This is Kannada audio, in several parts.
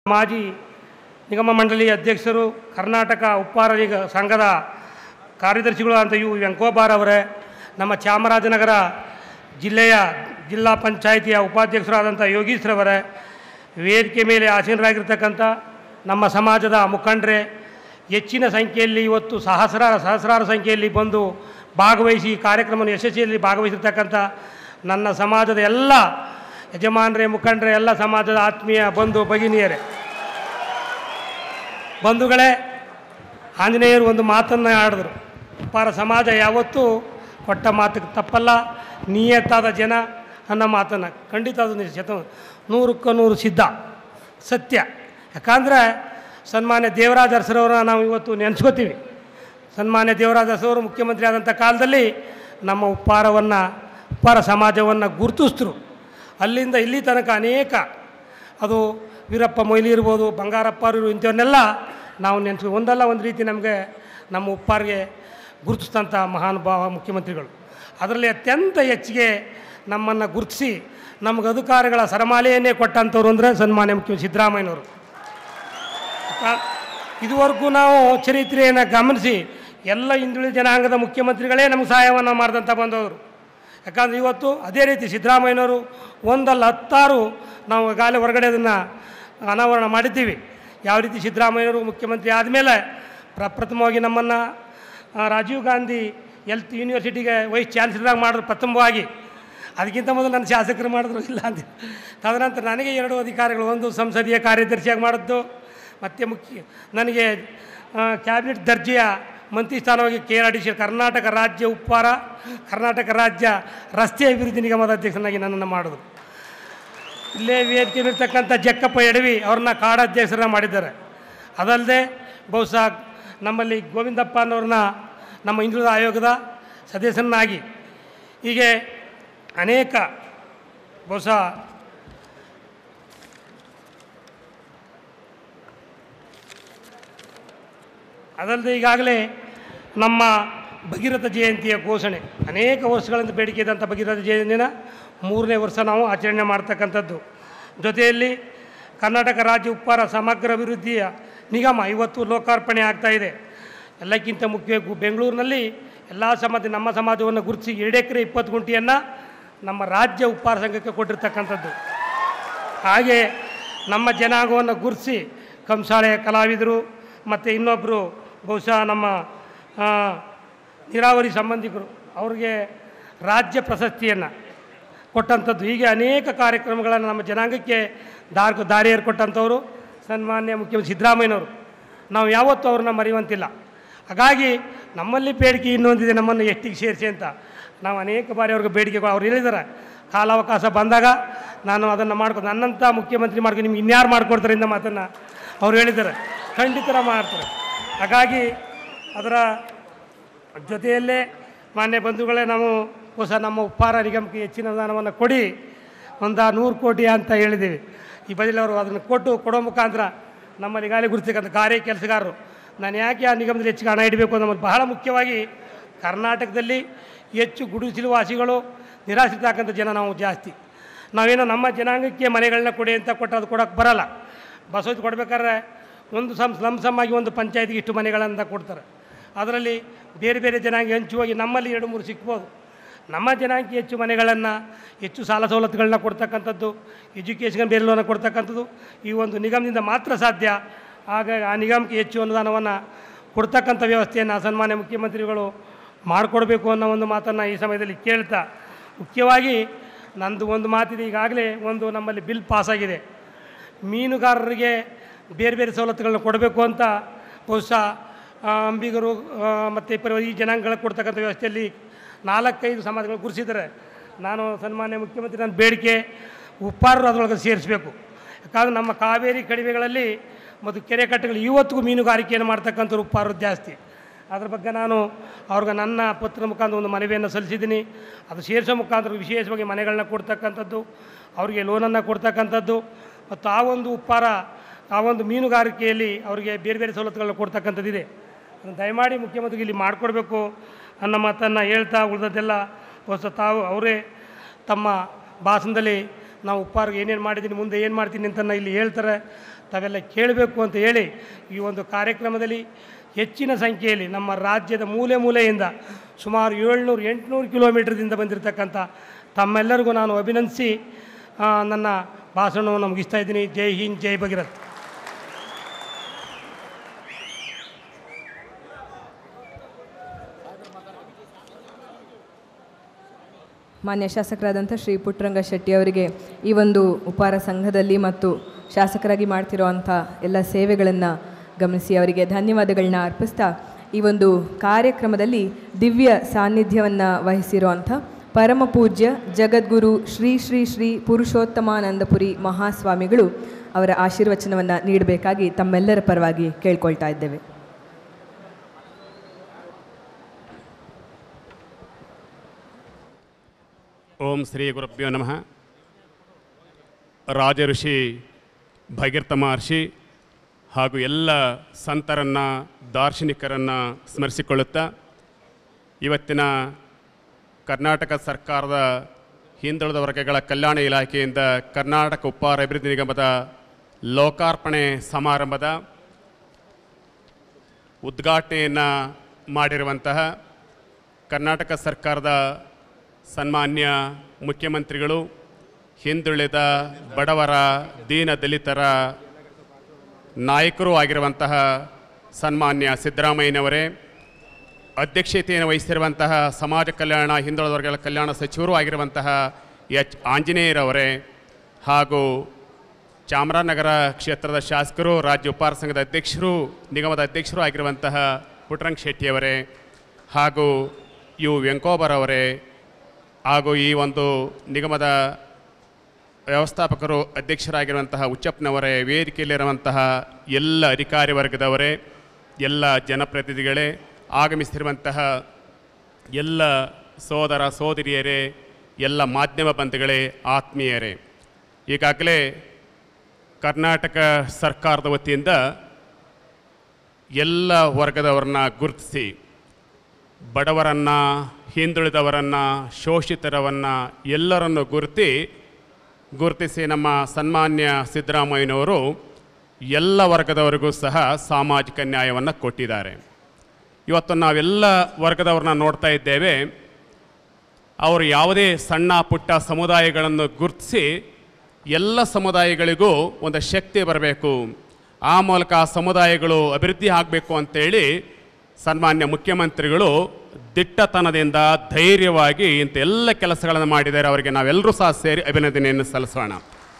ಮಾಜಿ ನಿಗಮ ಮಂಡಳಿ ಅಧ್ಯಕ್ಷರು ಕರ್ನಾಟಕ ಉಪ್ಪಾರ ನಿಗ ಸಂಘದ ಕಾರ್ಯದರ್ಶಿಗಳು ಅಂತ ಇವು ವೆಂಕೋಬಾರ್ ಅವರೇ ನಮ್ಮ ಚಾಮರಾಜನಗರ ಜಿಲ್ಲೆಯ ಜಿಲ್ಲಾ ಪಂಚಾಯಿತಿಯ ಉಪಾಧ್ಯಕ್ಷರಾದಂಥ ಯೋಗೀಶ್ರವರೇ ವೇದಿಕೆ ಮೇಲೆ ಆಸೀನರಾಗಿರ್ತಕ್ಕಂಥ ನಮ್ಮ ಸಮಾಜದ ಮುಖಂಡರೇ ಹೆಚ್ಚಿನ ಸಂಖ್ಯೆಯಲ್ಲಿ ಇವತ್ತು ಸಹಸ್ರಾರ ಸಹಸ್ರಾರು ಸಂಖ್ಯೆಯಲ್ಲಿ ಬಂದು ಭಾಗವಹಿಸಿ ಈ ಕಾರ್ಯಕ್ರಮವನ್ನು ಯಶಸ್ವಿಯಲ್ಲಿ ಭಾಗವಹಿಸಿರ್ತಕ್ಕಂಥ ನನ್ನ ಸಮಾಜದ ಎಲ್ಲ ಯಜಮಾನರೇ ಮುಖಂಡರೇ ಎಲ್ಲ ಸಮಾಜದ ಆತ್ಮೀಯ ಬಂಧು ಭಗಿನಿಯರೇ ಬಂಧುಗಳೇ ಆಂಜನೇಯರು ಒಂದು ಮಾತನ್ನು ಆಡಿದ್ರು ಉಪ್ಪಾರ ಸಮಾಜ ಯಾವತ್ತೂ ಕೊಟ್ಟ ಮಾತಿಗೆ ತಪ್ಪಲ್ಲ ನಿಯತ್ತಾದ ಜನ ಅನ್ನೋ ಮಾತನ್ನು ಖಂಡಿತ ಅದು ನಿಜ ಶತ ನೂರಕ್ಕೆ ನೂರು ಸಿದ್ಧ ಸತ್ಯ ಯಾಕಂದರೆ ಸನ್ಮಾನ್ಯ ದೇವರಾಜ ಅರಸರವರನ್ನ ನಾವು ಇವತ್ತು ನೆನೆಸ್ಕೋತೀವಿ ಸನ್ಮಾನ್ಯ ದೇವರಾಜ ಅರಸವರು ಮುಖ್ಯಮಂತ್ರಿ ಆದಂಥ ಕಾಲದಲ್ಲಿ ನಮ್ಮ ಉಪ್ಪಾರವನ್ನು ಉಪ್ಪಾರ ಸಮಾಜವನ್ನು ಗುರುತಿಸಿದ್ರು ಅಲ್ಲಿಂದ ಇಲ್ಲಿ ತನಕ ಅನೇಕ ಅದು ವೀರಪ್ಪ ಮೊಯ್ಲಿ ಇರ್ಬೋದು ಬಂಗಾರಪ್ಪರು ಇಂಥವನ್ನೆಲ್ಲ ನಾವು ನೆನೆಸ್ಕೊ ಒಂದಲ್ಲ ಒಂದು ರೀತಿ ನಮಗೆ ನಮ್ಮ ಉಪ್ಪಾರಿಗೆ ಗುರುತಿಸಿದಂಥ ಮಹಾನುಭಾವ ಮುಖ್ಯಮಂತ್ರಿಗಳು ಅದರಲ್ಲಿ ಅತ್ಯಂತ ಹೆಚ್ಚಿಗೆ ನಮ್ಮನ್ನು ಗುರುತಿಸಿ ನಮಗೆ ಅಧಿಕಾರಗಳ ಸರಮಾಲೆಯನ್ನೇ ಕೊಟ್ಟಂಥವ್ರು ಅಂದರೆ ಸನ್ಮಾನ್ಯ ಮುಖ್ಯಮಂತ್ರಿ ಸಿದ್ದರಾಮಯ್ಯನವರು ಆ, ಇದುವರೆಗೂ ನಾವು ಚರಿತ್ರೆಯನ್ನು ಗಮನಿಸಿ ಎಲ್ಲ ಹಿಂದುಳಿದ ಜನಾಂಗದ ಮುಖ್ಯಮಂತ್ರಿಗಳೇ ನಮಗೆ ಸಹಾಯವನ್ನು ಮಾಡಿದಂಥ ಬಂದವರು ಯಾಕಂದ್ರೆ ಇವತ್ತು ಅದೇ ರೀತಿ ಸಿದ್ದರಾಮಯ್ಯನವರು ಒಂದಲ್ಲ ಹತ್ತಾರು ನಾವು ಈಗಾಗಲೇ ಹೊರಗಡೆ ಅದನ್ನು ಅನಾವರಣ ಮಾಡಿದ್ದೀವಿ ಯಾವ ರೀತಿ ಸಿದ್ದರಾಮಯ್ಯನವರು ಮುಖ್ಯಮಂತ್ರಿ ಆದಮೇಲೆ ಪ್ರಪ್ರಥಮವಾಗಿ ನಮ್ಮನ್ನು ಆ, ರಾಜೀವ್ ಗಾಂಧಿ ಎಲ್ತ್ ಯೂನಿವರ್ಸಿಟಿಗೆ ವೈಸ್ ಚಾನ್ಸಲರಾಗಿ ಮಾಡಿದ್ರು ಪ್ರಥಮವಾಗಿ ಅದಕ್ಕಿಂತ ಮೊದಲು ನನ್ನ ಶಾಸಕರು ಮಾಡಿದ್ರು ಇಲ್ಲ ಅಂತ ತದನಂತರ ನನಗೆ ಎರಡು ಅಧಿಕಾರಿಗಳು ಒಂದು ಸಂಸದೀಯ ಕಾರ್ಯದರ್ಶಿಯಾಗಿ ಮಾಡಿದ್ದು ಮತ್ತು ಮುಖ್ಯ ನನಗೆ ಆ, ಕ್ಯಾಬಿನೆಟ್ ದರ್ಜೆಯ ಮಂತ್ರಿ ಸ್ಥಾನವಾಗಿ K R D C Karnataka ರಾಜ್ಯ ಉಪ್ಪಾರ ಕರ್ನಾಟಕ ರಾಜ್ಯ ರಸ್ತೆ ಅಭಿವೃದ್ಧಿ ನಿಗಮದ ಅಧ್ಯಕ್ಷನಾಗಿ ನನ್ನನ್ನು ಮಾಡಿದ್ರು ಇಲ್ಲೇ ವೇದಿಕೆಯಲ್ಲಿರ್ತಕ್ಕಂಥ ಜಕ್ಕಪ್ಪ ಎಡವಿ ಅವ್ರನ್ನ ಕಾಡಾಧ್ಯಕ್ಷರನ್ನ ಮಾಡಿದ್ದಾರೆ ಅದಲ್ಲದೆ ಬಹುಶಃ ನಮ್ಮಲ್ಲಿ ಗೋವಿಂದಪ್ಪ ಅನ್ನೋರನ್ನ ನಮ್ಮ ಹಿಂದುಳಿದ ಆಯೋಗದ ಸದಸ್ಯರನ್ನಾಗಿ ಹೀಗೆ ಅನೇಕ ಬಹುಶಃ ಅದಲ್ಲದೆ ಈಗಾಗಲೇ ನಮ್ಮ ಭಗೀರಥ ಜಯಂತಿಯ ಘೋಷಣೆ ಅನೇಕ ವರ್ಷಗಳಿಂದ ಬೇಡಿಕೆ ಇದ್ದಂಥ ಭಗೀರಥ ಜಯಂತಿನ ಮೂರನೇ ವರ್ಷ ನಾವು ಆಚರಣೆ ಮಾಡ್ತಕ್ಕಂಥದ್ದು ಜೊತೆಯಲ್ಲಿ ಕರ್ನಾಟಕ ರಾಜ್ಯ ಉಪ್ಪಾರ ಸಮಗ್ರ ಅಭಿವೃದ್ಧಿಯ ನಿಗಮ ಇವತ್ತು ಲೋಕಾರ್ಪಣೆ ಆಗ್ತಾ ಇದೆ ಎಲ್ಲಕ್ಕಿಂತ ಮುಖ್ಯ ಗು- ಬೆಂಗಳೂರಿನಲ್ಲಿ ಎಲ್ಲ ಸಮಾಜ ನಮ್ಮ ಸಮಾಜವನ್ನು ಗುರುತಿಸಿ ಎರಡು ಎಕರೆ ಇಪ್ಪತ್ತು ಗುಂಟೆಯನ್ನು ನಮ್ಮ ರಾಜ್ಯ ಉಪ್ಪಾರ ಸಂಘಕ್ಕೆ ಕೊಟ್ಟಿರ್ತಕ್ಕಂಥದ್ದು ಹಾಗೆ ನಮ್ಮ ಜನಾಂಗವನ್ನು ಗುರುತಿಸಿ ಕಂಸಾಳೆಯ ಕಲಾವಿದರು ಮತ್ತು ಇನ್ನೊಬ್ಬರು ಬಹುಶಃ ನಮ್ಮ ಆ, ನೀರಾವರಿ ಸಂಬಂಧಿಕರು ಅವ್ರಿಗೆ ರಾಜ್ಯ ಪ್ರಶಸ್ತಿಯನ್ನು ಕೊಟ್ಟಂಥದ್ದು ಹೀಗೆ ಅನೇಕ ಕಾರ್ಯಕ್ರಮಗಳನ್ನು ನಮ್ಮ ಜನಾಂಗಕ್ಕೆ ದಾರಿ ದಾರಿ ಏರ್ಕೊಟ್ಟಂಥವರು ಸನ್ಮಾನ್ಯ ಮುಖ್ಯಮಂತ್ರಿ ಸಿದ್ದರಾಮಯ್ಯನವರು ನಾವು ಯಾವತ್ತೂ ಅವ್ರನ್ನ ಮರೆಯುವಂತಿಲ್ಲ ಹಾಗಾಗಿ ನಮ್ಮಲ್ಲಿ ಬೇಡಿಕೆ ಇನ್ನೊಂದಿದೆ ನಮ್ಮನ್ನು ಎಷ್ಟಿಗೆ ಸೇರಿಸಿ ಅಂತ ನಾವು ಅನೇಕ ಬಾರಿ ಅವ್ರಿಗೆ ಬೇಡಿಕೆಗಳು ಅವ್ರು ಹೇಳಿದ್ದಾರೆ ಕಾಲಾವಕಾಶ ಬಂದಾಗ ನಾನು ಅದನ್ನು ಮಾಡ್ಕೊಂಡು ನನ್ನಂಥ ಮುಖ್ಯಮಂತ್ರಿ ಮಾಡ್ಕೊಂಡು ನಿಮ್ಗೆ ಇನ್ಯಾರು ಮಾಡ್ಕೊಡ್ತಾರೆ ಇಂದ ಮಾತನ್ನು ಅವ್ರು ಹೇಳಿದ್ದಾರೆ ಖಂಡಿತರ ಮಾಡ್ತಾರೆ ಹಾಗಾಗಿ ಅದರ ಜೊತೆಯಲ್ಲೇ ಮಾನ್ಯ ಬಂಧುಗಳೇ ನಾವು ಹೊಸ ನಮ್ಮ ಉಪ್ಪಾರ ನಿಗಮಕ್ಕೆ ಹೆಚ್ಚಿನ ಅನುದಾನವನ್ನು ಕೊಡಿ ಒಂದು ನೂರು ಕೋಟಿ ಅಂತ ಹೇಳಿದ್ದೀವಿ ಈ ಬದಲು ಅವರು ಅದನ್ನು ಕೊಟ್ಟು ಕೊಡೋ ಮುಖಾಂತರ ನಮ್ಮಲ್ಲಿ ಈಗಾಗಲೇ ಗುರುತಿರ್ತಕ್ಕಂಥ ಕಾರ್ಯ ಕೆಲಸಗಾರರು ನಾನು ಯಾಕೆ ಆ ನಿಗಮದಲ್ಲಿ ಹೆಚ್ಚಿಗೆ ಹಣ ಇಡಬೇಕು ನಮ್ಮದು ಬಹಳ ಮುಖ್ಯವಾಗಿ ಕರ್ನಾಟಕದಲ್ಲಿ ಹೆಚ್ಚು ಗುಡಿಸಲು ವಾಸಿಗಳು ನಿರಾಶ್ರಿತ ಆಗಂಥ ಜನ ನಾವು ಜಾಸ್ತಿ ನಾವೇನೋ ನಮ್ಮ ಜನಾಂಗಕ್ಕೆ ಮನೆಗಳನ್ನ ಕೊಡಿ ಅಂತ ಕೊಟ್ಟರೆ ಅದು ಕೊಡೋಕ್ಕೆ ಬರಲ್ಲ ಬಸವತ್ತು ಕೊಡ್ಬೇಕಾದ್ರೆ ಒಂದು ಸಮ್ ಸ್ಲಮ್ ಸಮ್ ಆಗಿ ಒಂದು ಪಂಚಾಯತಿಗೆ ಇಷ್ಟು ಮನೆಗಳಂತ ಕೊಡ್ತಾರೆ ಅದರಲ್ಲಿ ಬೇರೆ ಬೇರೆ ಜನಾಂಗ ಹಂಚುವಾಗಿ ನಮ್ಮಲ್ಲಿ ಎರಡು ಮೂರು ಸಿಗ್ಬೋದು ನಮ್ಮ ಜನಾಂಗಕ್ಕೆ ಹೆಚ್ಚು ಮನೆಗಳನ್ನು ಹೆಚ್ಚು ಸಾಲ ಸವಲತ್ತುಗಳನ್ನ ಕೊಡ್ತಕ್ಕಂಥದ್ದು ಎಜುಕೇಷನ್ ಬೇರೆ ಲೋನ ಕೊಡ್ತಕ್ಕಂಥದ್ದು ಈ ಒಂದು ನಿಗಮದಿಂದ ಮಾತ್ರ ಸಾಧ್ಯ ಆಗ ಆ ನಿಗಮಕ್ಕೆ ಹೆಚ್ಚು ಅನುದಾನವನ್ನು ಕೊಡ್ತಕ್ಕಂಥ ವ್ಯವಸ್ಥೆಯನ್ನು ಸನ್ಮಾನ್ಯ ಮುಖ್ಯಮಂತ್ರಿಗಳು ಮಾಡಿಕೊಡ್ಬೇಕು ಅನ್ನೋ ಒಂದು ಮಾತನ್ನು ಈ ಸಮಯದಲ್ಲಿ ಕೇಳ್ತಾ ಮುಖ್ಯವಾಗಿ ನಂದು ಒಂದು ಮಾತಿದೆ ಈಗಾಗಲೇ ಒಂದು ನಮ್ಮಲ್ಲಿ ಬಿಲ್ ಪಾಸಾಗಿದೆ ಮೀನುಗಾರರಿಗೆ ಬೇರೆ ಬೇರೆ ಸವಲತ್ತುಗಳನ್ನ ಕೊಡಬೇಕು ಅಂತ ಬಹುಶಃ ಆ, ಅಂಬಿಗರು ಮತ್ತು ಪರಿ ಈ ಜನಾಂಗಗಳಿಗೆ ಕೊಡ್ತಕ್ಕಂಥ ವ್ಯವಸ್ಥೆಯಲ್ಲಿ ನಾಲ್ಕೈದು ಸಮಾಜಗಳು ಗುರುಸಿದ್ದಾರೆ ನಾನು ಸನ್ಮಾನ್ಯ ಮುಖ್ಯಮಂತ್ರಿ ನನ್ನ ಬೇಡಿಕೆ ಉಪ್ಪಾರರು ಅದರೊಳಗೆ ಸೇರಿಸಬೇಕು ಯಾಕಂದ್ರೆ ನಮ್ಮ ಕಾವೇರಿ ಕಣಿವೆಗಳಲ್ಲಿ ಮತ್ತು ಕೆರೆ ಕಟ್ಟೆಗಳು ಇವತ್ತಿಗೂ ಮೀನುಗಾರಿಕೆಯನ್ನು ಮಾಡ್ತಕ್ಕಂಥವ್ರು ಉಪ್ಪಾರರು ಜಾಸ್ತಿ ಅದ್ರ ಬಗ್ಗೆ ನಾನು ಅವ್ರಿಗೆ ನನ್ನ ಪತ್ರ ಮುಖಾಂತರ ಒಂದು ಮನವಿಯನ್ನು ಸಲ್ಲಿಸಿದ್ದೀನಿ ಅದು ಸೇರಿಸೋ ಮುಖಾಂತರ ವಿಶೇಷವಾಗಿ ಮನೆಗಳನ್ನ ಕೊಡ್ತಕ್ಕಂಥದ್ದು ಅವರಿಗೆ ಲೋನನ್ನು ಕೊಡ್ತಕ್ಕಂಥದ್ದು ಮತ್ತು ಆ ಒಂದು ಉಪ್ಪಾರ ಆ ಒಂದು ಮೀನುಗಾರಿಕೆಯಲ್ಲಿ ಅವರಿಗೆ ಬೇರೆ ಬೇರೆ ಸವಲತ್ತುಗಳನ್ನ ಕೊಡ್ತಕ್ಕಂಥದ್ದಿದೆ ಅದನ್ನು ದಯಮಾಡಿ ಮುಖ್ಯಮಂತ್ರಿಗೆ ಇಲ್ಲಿ ಮಾಡಿಕೊಡ್ಬೇಕು ಅನ್ನೋ ಮಾತನ್ನು ಹೇಳ್ತಾ ಉಳಿದದ್ದೆಲ್ಲ ಹೊಸ ತಾವು ಅವರೇ ತಮ್ಮ ಭಾಷಣದಲ್ಲಿ ನಾವು ಉಪ್ಪಾರ್ಗೆ ಏನೇನು ಮಾಡಿದ್ದೀನಿ ಮುಂದೆ ಏನು ಮಾಡ್ತೀನಿ ಅಂತ ಇಲ್ಲಿ ಹೇಳ್ತಾರೆ ತಾವೆಲ್ಲ ಕೇಳಬೇಕು ಅಂತ ಹೇಳಿ ಈ ಒಂದು ಕಾರ್ಯಕ್ರಮದಲ್ಲಿ ಹೆಚ್ಚಿನ ಸಂಖ್ಯೆಯಲ್ಲಿ ನಮ್ಮ ರಾಜ್ಯದ ಮೂಲೆ ಮೂಲೆಯಿಂದ ಸುಮಾರು ಏಳ್ನೂರು ಎಂಟುನೂರು ಕಿಲೋಮೀಟರ್ದಿಂದ ಬಂದಿರತಕ್ಕಂಥ ತಮ್ಮೆಲ್ಲರಿಗೂ ನಾನು ಅಭಿನಂದಿಸಿ ಆ, ನನ್ನ ಭಾಷಣವನ್ನು ಮುಗಿಸ್ತಾ ಇದ್ದೀನಿ ಜೈ ಹಿಂದ್ ಜೈ ಭಗೀರಥ್ ಮಾನ್ಯ ಶಾಸಕರಾದಂಥ ಶ್ರೀ ಪುಟ್ಟರಂಗ ಶೆಟ್ಟಿ ಅವರಿಗೆ ಈ ಒಂದು ಉಪಹಾರ ಸಂಘದಲ್ಲಿ ಮತ್ತು ಶಾಸಕರಾಗಿ ಮಾಡ್ತಿರೋವಂಥ ಎಲ್ಲ ಸೇವೆಗಳನ್ನು ಗಮನಿಸಿ ಅವರಿಗೆ ಧನ್ಯವಾದಗಳನ್ನ ಅರ್ಪಿಸ್ತಾ ಈ ಒಂದು ಕಾರ್ಯಕ್ರಮದಲ್ಲಿ ದಿವ್ಯ ಸಾನ್ನಿಧ್ಯವನ್ನು ವಹಿಸಿರುವಂಥ ಪರಮ ಪೂಜ್ಯ ಜಗದ್ಗುರು ಶ್ರೀ ಶ್ರೀ ಶ್ರೀ ಪುರುಷೋತ್ತಮಾನಂದಪುರಿ ಮಹಾಸ್ವಾಮಿಗಳು ಅವರ ಆಶೀರ್ವಚನವನ್ನು ನೀಡಬೇಕಾಗಿ ತಮ್ಮೆಲ್ಲರ ಪರವಾಗಿ ಕೇಳ್ಕೊಳ್ತಾ ಇದ್ದೇವೆ ಓಂ ಶ್ರೀ ಗುರುಭ್ಯೋ ನಮಃ ರಾಜಋಷಿ ಭಗೀರಥ ಮಹರ್ಷಿ ಹಾಗೂ ಎಲ್ಲ ಸಂತರನ್ನು ದಾರ್ಶನಿಕರನ್ನು ಸ್ಮರಿಸಿಕೊಳ್ಳುತ್ತಾ ಇವತ್ತಿನ ಕರ್ನಾಟಕ ಸರ್ಕಾರದ ಹಿಂದುಳಿದ ವರ್ಗಗಳ ಕಲ್ಯಾಣ ಇಲಾಖೆಯಿಂದ ಕರ್ನಾಟಕ ಉಪಹಾರ ಅಭಿವೃದ್ಧಿ ನಿಗಮದ ಲೋಕಾರ್ಪಣೆ ಸಮಾರಂಭದ ಉದ್ಘಾಟನೆಯನ್ನು ಮಾಡಿರುವಂತಹ ಕರ್ನಾಟಕ ಸರ್ಕಾರದ ಸನ್ಮಾನ್ಯ ಮುಖ್ಯಮಂತ್ರಿಗಳು ಹಿಂದುಳಿದ ಬಡವರ ದೀನ ದಲಿತರ ನಾಯಕರೂ ಆಗಿರುವಂತಹ ಸನ್ಮಾನ್ಯ ಸಿದ್ದರಾಮಯ್ಯನವರೇ ಅಧ್ಯಕ್ಷತೆಯನ್ನು ವಹಿಸಿರುವಂತಹ ಸಮಾಜ ಕಲ್ಯಾಣ ಹಿಂದುಳಿದ ವರ್ಗಗಳ ಕಲ್ಯಾಣ ಸಚಿವರೂ ಆಗಿರುವಂತಹ ಎಚ್ ಆಂಜನೇಯರವರೇ ಹಾಗೂ ಚಾಮರಾಜನಗರ ಕ್ಷೇತ್ರದ ಶಾಸಕರು ರಾಜ್ಯ ಉಪಹಾರ ಸಂಘದ ಅಧ್ಯಕ್ಷರು ನಿಗಮದ ಅಧ್ಯಕ್ಷರು ಆಗಿರುವಂತಹ ಪುಟ್ಟರಂಗ್ ಶೆಟ್ಟಿಯವರೇ ಹಾಗೂ ಯು ವೆಂಕೋಬರವರೇ ಹಾಗೂ ಈ ಒಂದು ನಿಗಮದ ವ್ಯವಸ್ಥಾಪಕರು ಅಧ್ಯಕ್ಷರಾಗಿರುವಂತಹ ಉಚ್ಚಪ್ಪನವರೇ ವೇದಿಕೆಯಲ್ಲಿರುವಂತಹ ಎಲ್ಲ ಅಧಿಕಾರಿ ವರ್ಗದವರೇ ಎಲ್ಲ ಜನಪ್ರತಿನಿಧಿಗಳೇ ಆಗಮಿಸಿರುವಂತಹ ಎಲ್ಲ ಸೋದರ ಸೋದರಿಯರೇ ಎಲ್ಲ ಮಾಧ್ಯಮ ಬಂಧುಗಳೇ ಆತ್ಮೀಯರೇ ಈಗಾಗಲೇ ಕರ್ನಾಟಕ ಸರ್ಕಾರದ ವತಿಯಿಂದ ಎಲ್ಲ ವರ್ಗದವರನ್ನ ಗುರುತಿಸಿ ಬಡವರನ್ನು ಹಿಂದುಳಿದವರನ್ನು ಶೋಷಿತರವನ್ನು ಎಲ್ಲರನ್ನು ಗುರುತಿ ಗುರುತಿಸಿ ನಮ್ಮ ಸನ್ಮಾನ್ಯ ಸಿದ್ದರಾಮಯ್ಯನವರು ಎಲ್ಲ ವರ್ಗದವರಿಗೂ ಸಹ ಸಾಮಾಜಿಕ ನ್ಯಾಯವನ್ನು ಕೊಟ್ಟಿದ್ದಾರೆ ಇವತ್ತು ನಾವೆಲ್ಲ ವರ್ಗದವ್ರನ್ನ ನೋಡ್ತಾ ಇದ್ದೇವೆ ಅವರು ಯಾವುದೇ ಸಣ್ಣ ಪುಟ್ಟ ಸಮುದಾಯಗಳನ್ನು ಗುರುತಿಸಿ ಎಲ್ಲ ಸಮುದಾಯಗಳಿಗೂ ಒಂದು ಶಕ್ತಿ ಬರಬೇಕು ಆ ಮೂಲಕ ಆ ಸಮುದಾಯಗಳು ಅಭಿವೃದ್ಧಿ ಆಗಬೇಕು ಅಂತೇಳಿ ಸನ್ಮಾನ್ಯ ಮುಖ್ಯಮಂತ್ರಿಗಳು ದಿಟ್ಟತನದಿಂದ ಧೈರ್ಯವಾಗಿ ಇಂಥ ಎಲ್ಲ ಕೆಲಸಗಳನ್ನು ಮಾಡಿದ್ದಾರೆ ಅವರಿಗೆ ನಾವೆಲ್ಲರೂ ಸಹ ಸೇರಿ ಅಭಿನಂದನೆಯನ್ನು ಸಲ್ಲಿಸೋಣ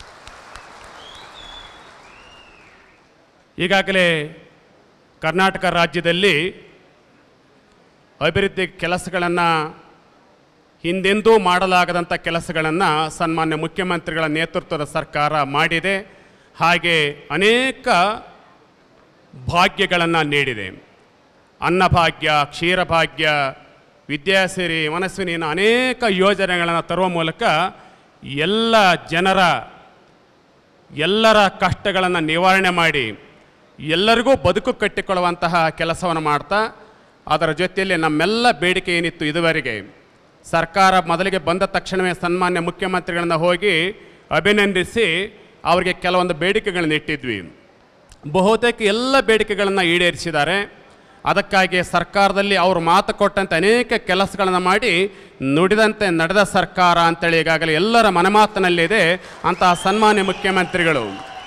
ಈಗಾಗಲೇ ಕರ್ನಾಟಕ ರಾಜ್ಯದಲ್ಲಿ ಅಭಿವೃದ್ಧಿ ಕೆಲಸಗಳನ್ನು ಹಿಂದೆಂದೂ ಮಾಡಲಾಗದಂಥ ಕೆಲಸಗಳನ್ನು ಸನ್ಮಾನ್ಯ ಮುಖ್ಯಮಂತ್ರಿಗಳ ನೇತೃತ್ವದ ಸರ್ಕಾರ ಮಾಡಿದೆ ಹಾಗೆ ಅನೇಕ ಭಾಗ್ಯಗಳನ್ನು ನೀಡಿದೆ ಅನ್ನಭಾಗ್ಯ ಕ್ಷೀರಭಾಗ್ಯ ವಿದ್ಯಾಸಿರಿ ಮನಸ್ವಿನಿ ಇನ್ನು ಅನೇಕ ಯೋಜನೆಗಳನ್ನು ತರುವ ಮೂಲಕ ಎಲ್ಲ ಜನರ ಎಲ್ಲರ ಕಷ್ಟಗಳನ್ನು ನಿವಾರಣೆ ಮಾಡಿ ಎಲ್ಲರಿಗೂ ಬದುಕು ಕಟ್ಟಿಕೊಳ್ಳುವಂತಹ ಕೆಲಸವನ್ನು ಮಾಡ್ತಾ ಅದರ ಜೊತೆಯಲ್ಲಿ ನಮ್ಮೆಲ್ಲ ಬೇಡಿಕೆ ಏನಿತ್ತು ಇದುವರೆಗೆ ಸರ್ಕಾರ ಮೊದಲಿಗೆ ಬಂದ ತಕ್ಷಣವೇ ಸನ್ಮಾನ್ಯ ಮುಖ್ಯಮಂತ್ರಿಗಳನ್ನ ಹೋಗಿ ಅಭಿನಂದಿಸಿ ಅವರಿಗೆ ಕೆಲವೊಂದು ಬೇಡಿಕೆಗಳನ್ನ ಇಟ್ಟಿದ್ವಿ ಬಹುತೇಕ ಎಲ್ಲ ಬೇಡಿಕೆಗಳನ್ನು ಈಡೇರಿಸಿದ್ದಾರೆ ಅದಕ್ಕಾಗಿ ಸರ್ಕಾರದಲ್ಲಿ ಅವರು ಮಾತು ಕೊಟ್ಟಂತೆ ಅನೇಕ ಕೆಲಸಗಳನ್ನು ಮಾಡಿ ನುಡಿದಂತೆ ನಡೆದ ಸರ್ಕಾರ ಅಂತೇಳಿ ಈಗಾಗಲೇ ಎಲ್ಲರ ಮನಮಾತಿನಲ್ಲಿದೆ ಅಂತಹ ಸನ್ಮಾನ್ಯ ಮುಖ್ಯಮಂತ್ರಿಗಳು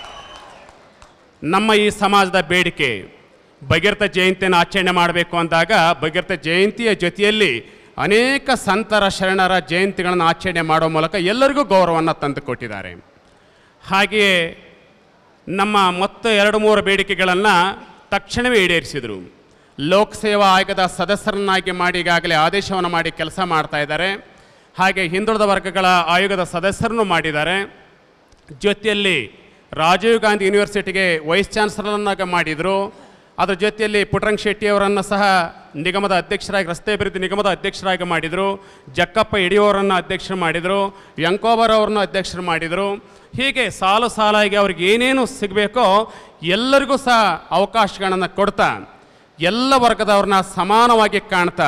ನಮ್ಮ ಈ ಸಮಾಜದ ಬೇಡಿಕೆ ಭಗೀರಥ ಜಯಂತಿಯನ್ನು ಆಚರಣೆ ಮಾಡಬೇಕು ಅಂದಾಗ ಭಗೀರಥ ಜಯಂತಿಯ ಜೊತೆಯಲ್ಲಿ ಅನೇಕ ಸಂತರ ಶರಣರ ಜಯಂತಿಗಳನ್ನು ಆಚರಣೆ ಮಾಡುವ ಮೂಲಕ ಎಲ್ಲರಿಗೂ ಗೌರವವನ್ನು ತಂದುಕೊಟ್ಟಿದ್ದಾರೆ ಹಾಗೆಯೇ ನಮ್ಮ ಮೊತ್ತ ಎರಡು ಮೂರು ಬೇಡಿಕೆಗಳನ್ನು ತಕ್ಷಣವೇ ಈಡೇರಿಸಿದರು ಲೋಕಸೇವಾ ಆಯೋಗದ ಸದಸ್ಯರನ್ನಾಗಿ ಮಾಡಿ ಈಗಾಗಲೇ ಆದೇಶವನ್ನು ಮಾಡಿ ಕೆಲಸ ಮಾಡ್ತಾ ಇದ್ದಾರೆ ಹಾಗೆ ಹಿಂದುಳಿದ ವರ್ಗಗಳ ಆಯೋಗದ ಸದಸ್ಯರನ್ನು ಮಾಡಿದ್ದಾರೆ ಜೊತೆಯಲ್ಲಿ ರಾಜೀವ್ ಗಾಂಧಿ ಯೂನಿವರ್ಸಿಟಿಗೆ ವೈಸ್ ಚಾನ್ಸಲರ್ನಾಗ ಮಾಡಿದರು ಅದರ ಜೊತೆಯಲ್ಲಿ ಪುಟ್ಟರಂಗ್ ಶೆಟ್ಟಿಯವರನ್ನು ಸಹ ನಿಗಮದ ಅಧ್ಯಕ್ಷರಾಗಿ ರಸ್ತೆ ಅಭಿವೃದ್ಧಿ ನಿಗಮದ ಅಧ್ಯಕ್ಷರಾಗಿ ಮಾಡಿದರು ಜಕ್ಕಪ್ಪ ಯಡಿಯೂರನ್ನು ಅಧ್ಯಕ್ಷರು ಮಾಡಿದರು ವೆಂಕೋಬರ್ ಅವರನ್ನು ಅಧ್ಯಕ್ಷರು ಮಾಡಿದರು ಹೀಗೆ ಸಾಲು ಸಾಲಾಗಿ ಅವ್ರಿಗೆ ಏನೇನು ಸಿಗಬೇಕೋ ಎಲ್ಲರಿಗೂ ಸಹ ಅವಕಾಶಗಳನ್ನು ಕೊಡ್ತಾ ಎಲ್ಲ ವರ್ಗದವ್ರನ್ನ ಸಮಾನವಾಗಿ ಕಾಣ್ತಾ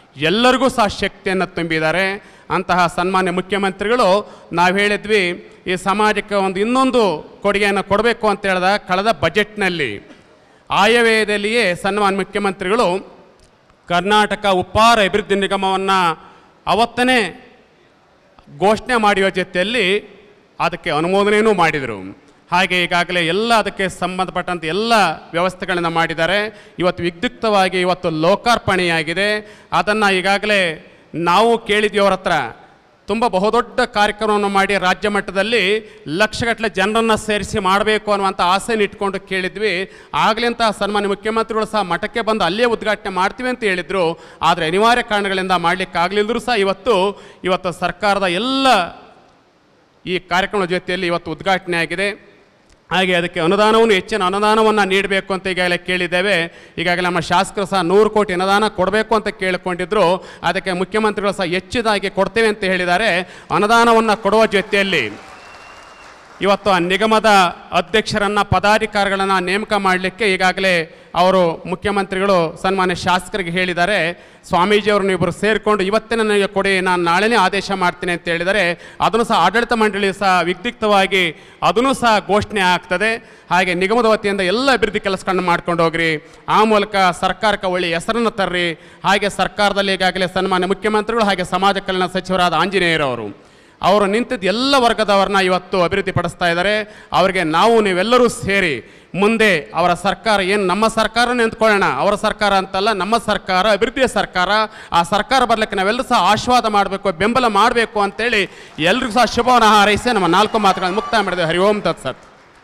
ಎಲ್ಲರಿಗೂ ಸಹ ಶಕ್ತಿಯನ್ನು ತುಂಬಿದ್ದಾರೆ ಅಂತಹ ಸನ್ಮಾನ್ಯ ಮುಖ್ಯಮಂತ್ರಿಗಳು ನಾವು ಹೇಳಿದ್ವಿ ಈ ಸಮಾಜಕ್ಕೆ ಒಂದು ಇನ್ನೊಂದು ಕೊಡುಗೆಯನ್ನು ಕೊಡಬೇಕು ಅಂತ ಹೇಳಿದ ಕಳೆದ ಬಜೆಟ್ನಲ್ಲಿ ಆಯವ್ಯಯದಲ್ಲಿಯೇ ಸನ್ಮಾನ್ಯ ಮುಖ್ಯಮಂತ್ರಿಗಳು ಕರ್ನಾಟಕ ಉಪ್ಪಾರ ಅಭಿವೃದ್ಧಿ ನಿಗಮವನ್ನು ಅವತ್ತನೇ ಘೋಷಣೆ ಮಾಡುವ ಜೊತೆಯಲ್ಲಿ ಅದಕ್ಕೆ ಅನುಮೋದನೆಯೂ ಮಾಡಿದರು ಹಾಗೆ ಈಗಾಗಲೇ ಎಲ್ಲ ಅದಕ್ಕೆ ಸಂಬಂಧಪಟ್ಟಂತೆ ಎಲ್ಲ ವ್ಯವಸ್ಥೆಗಳನ್ನು ಮಾಡಿದ್ದಾರೆ ಇವತ್ತು ವಿದ್ಯುಕ್ತವಾಗಿ ಇವತ್ತು ಲೋಕಾರ್ಪಣೆಯಾಗಿದೆ ಅದನ್ನು ಈಗಾಗಲೇ ನಾವು ಕೇಳಿದ್ವಿ ಅವ್ರ ಹತ್ರ ತುಂಬ ಬಹುದೊಡ್ಡ ಕಾರ್ಯಕ್ರಮವನ್ನು ಮಾಡಿ ರಾಜ್ಯ ಮಟ್ಟದಲ್ಲಿ ಲಕ್ಷಗಟ್ಟಲೆ ಜನರನ್ನು ಸೇರಿಸಿ ಮಾಡಬೇಕು ಅನ್ನುವಂಥ ಆಸೆನ ಇಟ್ಕೊಂಡು ಕೇಳಿದ್ವಿ ಆಗ್ಲಿಂತ ಸನ್ಮಾನ್ಯ ಮುಖ್ಯಮಂತ್ರಿಗಳು ಸಹ ಮಠಕ್ಕೆ ಬಂದು ಅಲ್ಲೇ ಉದ್ಘಾಟನೆ ಮಾಡ್ತೀವಿ ಅಂತ ಹೇಳಿದರು ಆದರೆ ಅನಿವಾರ್ಯ ಕಾರಣಗಳಿಂದ ಮಾಡಲಿಕ್ಕಾಗಲಿಲ್ಲರೂ ಸಹ ಇವತ್ತು ಇವತ್ತು ಸರ್ಕಾರದ ಎಲ್ಲ ಈ ಕಾರ್ಯಕ್ರಮದ ಜೊತೆಯಲ್ಲಿ ಇವತ್ತು ಉದ್ಘಾಟನೆ ಆಗಿದೆ ಹಾಗೆ ಅದಕ್ಕೆ ಅನುದಾನವನ್ನು ಹೆಚ್ಚಿನ ಅನುದಾನವನ್ನು ನೀಡಬೇಕು ಅಂತ ಈಗಾಗಲೇ ಕೇಳಿದ್ದೇವೆ ಈಗಾಗಲೇ ನಮ್ಮ ಶಾಸಕರು ಸಹ ನೂರು ಕೋಟಿ ಅನುದಾನ ಕೊಡಬೇಕು ಅಂತ ಕೇಳಿಕೊಂಡಿದ್ರು ಅದಕ್ಕೆ ಮುಖ್ಯಮಂತ್ರಿಗಳು ಸಹ ಹೆಚ್ಚಿದಾಗಿ ಕೊಡ್ತೇವೆ ಅಂತ ಹೇಳಿದ್ದಾರೆ ಅನುದಾನವನ್ನು ಕೊಡುವ ಜೊತೆಯಲ್ಲಿ ಇವತ್ತು ಆ ನಿಗಮದ ಅಧ್ಯಕ್ಷರನ್ನು ಪದಾಧಿಕಾರಿಗಳನ್ನು ನೇಮಕ ಮಾಡಲಿಕ್ಕೆ ಈಗಾಗಲೇ ಅವರು ಮುಖ್ಯಮಂತ್ರಿಗಳು ಸನ್ಮಾನ್ಯ ಶಾಸಕರಿಗೆ ಹೇಳಿದ್ದಾರೆ ಸ್ವಾಮೀಜಿಯವ್ರನ್ನ ಇಬ್ಬರು ಸೇರಿಕೊಂಡು ಇವತ್ತಿನ ನನಗೆ ಕೊಡಿ ನಾನು ನಾಳೆನೇ ಆದೇಶ ಮಾಡ್ತೀನಿ ಅಂತ ಹೇಳಿದರೆ ಅದನ್ನು ಸಹ ಆಡಳಿತ ಮಂಡಳಿ ಸಹ ವಿದ್ಯುಕ್ತವಾಗಿ ಅದನ್ನು ಸಹ ಘೋಷಣೆ ಆಗ್ತದೆ ಹಾಗೆ ನಿಗಮದ ವತಿಯಿಂದ ಎಲ್ಲ ಅಭಿವೃದ್ಧಿ ಕೆಲಸಗಳನ್ನ ಮಾಡ್ಕೊಂಡು ಹೋಗ್ರಿ ಆ ಮೂಲಕ ಸರ್ಕಾರಕ್ಕೆ ಒಳ್ಳೆಯ ಹೆಸರನ್ನು ತರ್ರಿ ಹಾಗೆ ಸರ್ಕಾರದಲ್ಲಿ ಈಗಾಗಲೇ ಸನ್ಮಾನ್ಯ ಮುಖ್ಯಮಂತ್ರಿಗಳು ಹಾಗೆ ಸಮಾಜ ಕಲ್ಯಾಣ ಸಚಿವರಾದ ಆಂಜನೇಯರವರು ಅವರು ನಿಂತಿದ್ದ ಎಲ್ಲ ವರ್ಗದವರನ್ನ ಇವತ್ತು ಅಭಿವೃದ್ಧಿ ಪಡಿಸ್ತಾ ಇದ್ದಾರೆ ಅವರಿಗೆ ನಾವು ನೀವೆಲ್ಲರೂ ಸೇರಿ ಮುಂದೆ ಅವರ ಸರ್ಕಾರ ಏನು ನಮ್ಮ ಸರ್ಕಾರ ನಿಂತ್ಕೊಳ್ಳೋಣ ಅವರ ಸರ್ಕಾರ ಅಂತಲ್ಲ ನಮ್ಮ ಸರ್ಕಾರ ಅಭಿವೃದ್ಧಿಯ ಸರ್ಕಾರ ಆ ಸರ್ಕಾರ ಬರ್ಲಿಕ್ಕೆ ನಾವೆಲ್ಲರೂ ಸಹ ಆಶೀರ್ವಾದ ಮಾಡಬೇಕು ಬೆಂಬಲ ಮಾಡಬೇಕು ಅಂತೇಳಿ ಎಲ್ರಿಗೂ ಸಹ ಶುಭವನ್ನು ಹಾರೈಸಿ ನಮ್ಮ ನಾಲ್ಕು ಮಾತುಗಳನ್ನು ಮುಕ್ತಾಯ ಮಾಡಿದೆ ಹರಿ ಓಂ ತತ್ಸತ್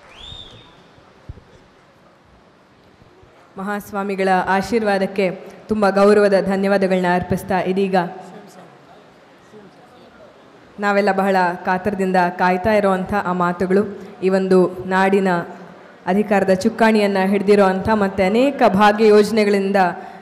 ಮಹಾಸ್ವಾಮಿಗಳ ಆಶೀರ್ವಾದಕ್ಕೆ ತುಂಬ ಗೌರವದ ಧನ್ಯವಾದಗಳನ್ನ ಅರ್ಪಿಸ್ತಾ ಇದೀಗ ನಾವೆಲ್ಲ ಬಹಳ ಕಾತರದಿಂದ ಕಾಯ್ತಾ ಇರೋವಂಥ ಆ ಮಾತುಗಳು ಈ ಒಂದು ನಾಡಿನ ಅಧಿಕಾರದ ಚುಕ್ಕಾಣಿಯನ್ನು ಹಿಡಿದಿರೋ ಅಂಥ ಮತ್ತು ಅನೇಕ ಭಾಗ್ಯ ಯೋಜನೆಗಳಿಂದ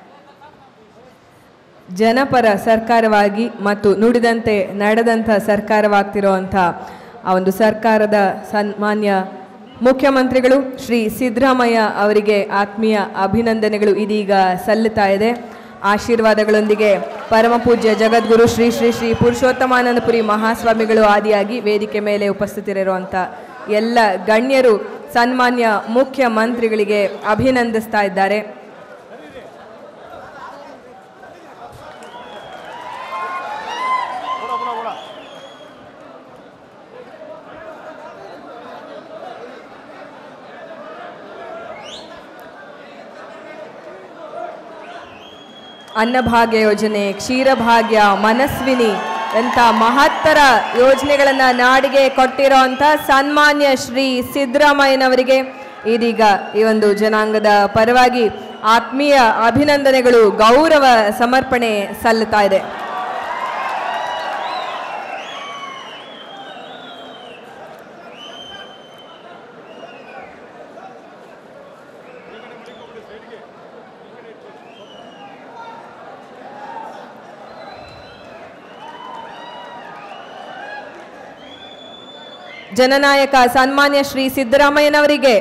ಜನಪರ ಸರ್ಕಾರವಾಗಿ ಮತ್ತು ನುಡಿದಂತೆ ನಡೆದಂಥ ಸರ್ಕಾರವಾಗ್ತಿರೋ ಅಂಥ ಆ ಒಂದು ಸರ್ಕಾರದ ಸನ್ಮಾನ್ಯ ಮುಖ್ಯಮಂತ್ರಿಗಳು ಶ್ರೀ ಸಿದ್ದರಾಮಯ್ಯ ಅವರಿಗೆ ಆತ್ಮೀಯ ಅಭಿನಂದನೆಗಳು ಇದೀಗ ಸಲ್ಲುತ್ತಾ ಇದೆ ಆಶೀರ್ವಾದಗಳೊಂದಿಗೆ ಪರಮ ಪೂಜ್ಯ ಜಗದ್ಗುರು ಶ್ರೀ ಶ್ರೀ ಶ್ರೀ ಪುರುಷೋತ್ತಮಾನಂದಪುರಿ ಮಹಾಸ್ವಾಮಿಗಳು ಆದಿಯಾಗಿ ವೇದಿಕೆ ಮೇಲೆ ಉಪಸ್ಥಿತರಿರುವಂಥ ಎಲ್ಲ ಗಣ್ಯರು ಸನ್ಮಾನ್ಯ ಮುಖ್ಯಮಂತ್ರಿಗಳಿಗೆ ಅಭಿನಂದಿಸ್ತಾ ಇದ್ದಾರೆ ಅನ್ನಭಾಗ್ಯ ಯೋಜನೆ ಕ್ಷೀರಭಾಗ್ಯ ಮನಸ್ವಿನಿ ಎಂಥ ಮಹತ್ತರ ಯೋಜನೆಗಳನ್ನು ನಾಡಿಗೆ ಕೊಟ್ಟಿರೋ ಅಂಥ ಸನ್ಮಾನ್ಯ ಶ್ರೀ ಸಿದ್ದರಾಮಯ್ಯನವರಿಗೆ ಇದೀಗ ಈ ಒಂದು ಜನಾಂಗದ ಪರವಾಗಿ ಆತ್ಮೀಯ ಅಭಿನಂದನೆಗಳು ಗೌರವ ಸಮರ್ಪಣೆ ಸಲ್ಲುತ್ತಾ ಇದೆ ಜನನಾಯಕ ಸನ್ಮಾನ್ಯ ಶ್ರೀ ಸಿದ್ದರಾಮಯ್ಯನವರಿಗೆ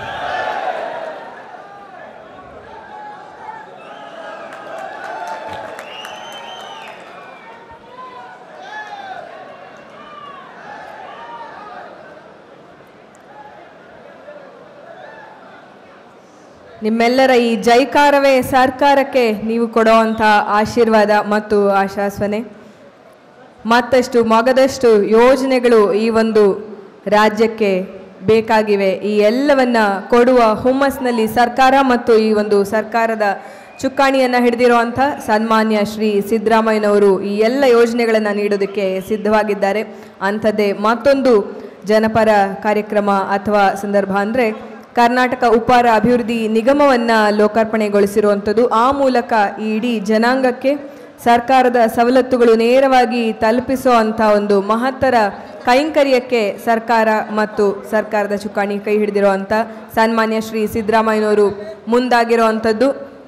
ನಿಮ್ಮೆಲ್ಲರ ಈ ಜೈಕಾರವೇ ಸರ್ಕಾರಕ್ಕೆ ನೀವು ಕೊಡುವಂಥ ಆಶೀರ್ವಾದ ಮತ್ತು ಆಶ್ವಾಸನೆ ಮತ್ತಷ್ಟು ಮಗದಷ್ಟು ಯೋಜನೆಗಳು ಈ ಒಂದು ರಾಜ್ಯಕ್ಕೆ ಬೇಕಾಗಿವೆ ಈ ಎಲ್ಲವನ್ನ ಕೊಡುವ ಹುಮ್ಮಸ್ನಲ್ಲಿ ಸರ್ಕಾರ ಮತ್ತು ಈ ಒಂದು ಸರ್ಕಾರದ ಚುಕ್ಕಾಣಿಯನ್ನು ಹಿಡಿದಿರುವಂಥ ಸನ್ಮಾನ್ಯ ಶ್ರೀ ಸಿದ್ದರಾಮಯ್ಯನವರು ಈ ಎಲ್ಲ ಯೋಜನೆಗಳನ್ನು ನೀಡೋದಕ್ಕೆ ಸಿದ್ಧವಾಗಿದ್ದಾರೆ ಅಂಥದ್ದೇ ಮತ್ತೊಂದು ಜನಪರ ಕಾರ್ಯಕ್ರಮ ಅಥವಾ ಸಂದರ್ಭ ಅಂದರೆ ಕರ್ನಾಟಕ ಉಪ್ಪಾರ ಅಭಿವೃದ್ಧಿ ನಿಗಮವನ್ನು ಲೋಕಾರ್ಪಣೆಗೊಳಿಸಿರುವಂಥದ್ದು ಆ ಮೂಲಕ ಈ ಇಡೀ ಜನಾಂಗಕ್ಕೆ ಸರ್ಕಾರದ ಸವಲತ್ತುಗಳು ನೇರವಾಗಿ ತಲುಪಿಸೋ ಅಂಥ ಒಂದು ಮಹತ್ತರ ಕೈಂಕರ್ಯಕ್ಕೆ ಸರ್ಕಾರ ಮತ್ತು ಸರ್ಕಾರದ ಚುಕ್ಕಾಣಿ ಕೈ ಹಿಡಿದಿರುವಂಥ ಸನ್ಮಾನ್ಯ ಶ್ರೀ ಸಿದ್ದರಾಮಯ್ಯನವರು ಮುಂದಾಗಿರುವಂಥದ್ದು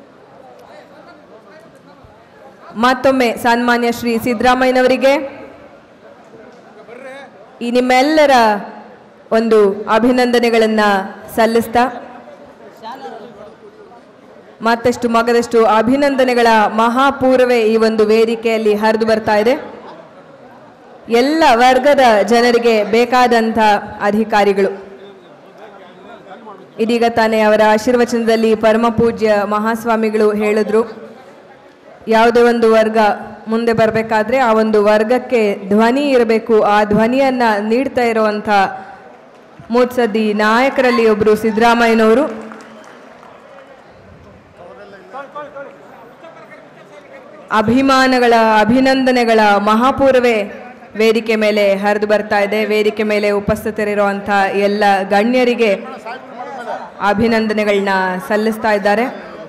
ಮತ್ತೊಮ್ಮೆ ಸನ್ಮಾನ್ಯ ಶ್ರೀ ಸಿದ್ದರಾಮಯ್ಯನವರಿಗೆ ಈ ನಿಮ್ಮೆಲ್ಲರ ಒಂದು ಅಭಿನಂದನೆಗಳನ್ನು ಸಲ್ಲಿಸ್ತಾ ಮತ್ತಷ್ಟು ಮಗದಷ್ಟು ಅಭಿನಂದನೆಗಳ ಮಹಾಪೂರ್ವೇ ಈ ಒಂದು ವೇದಿಕೆಯಲ್ಲಿ ಹರಿದು ಬರ್ತಾ ಇದೆ ಎಲ್ಲ ವರ್ಗದ ಜನರಿಗೆ ಬೇಕಾದಂಥ ಅಧಿಕಾರಿಗಳು ಇದೀಗ ತಾನೇ ಅವರ ಆಶೀರ್ವಚನದಲ್ಲಿ ಪರಮ ಪೂಜ್ಯ ಮಹಾಸ್ವಾಮಿಗಳು ಹೇಳಿದ್ರು ಯಾವುದೇ ಒಂದು ವರ್ಗ ಮುಂದೆ ಬರಬೇಕಾದ್ರೆ ಆ ಒಂದು ವರ್ಗಕ್ಕೆ ಧ್ವನಿ ಇರಬೇಕು ಆ ಧ್ವನಿಯನ್ನ ನೀಡ್ತಾ ಇರುವಂಥ ಮುತ್ಸದ್ದಿ ನಾಯಕರಲ್ಲಿ ಒಬ್ಬರು ಸಿದ್ದರಾಮಯ್ಯನವರು ಅಭಿಮಾನಗಳ ಅಭಿನಂದನೆಗಳ ಮಹಾಪೂರ್ವೇ ವೇದಿಕೆ ಮೇಲೆ ಹರಿದು ಬರ್ತಾ ಇದೆ ವೇದಿಕೆ ಮೇಲೆ ಉಪಸ್ಥಿತರಿರುವಂಥ ಎಲ್ಲ ಗಣ್ಯರಿಗೆ ಅಭಿನಂದನೆಗಳನ್ನ ಸಲ್ಲಿಸ್ತಾ ಇದ್ದಾರೆ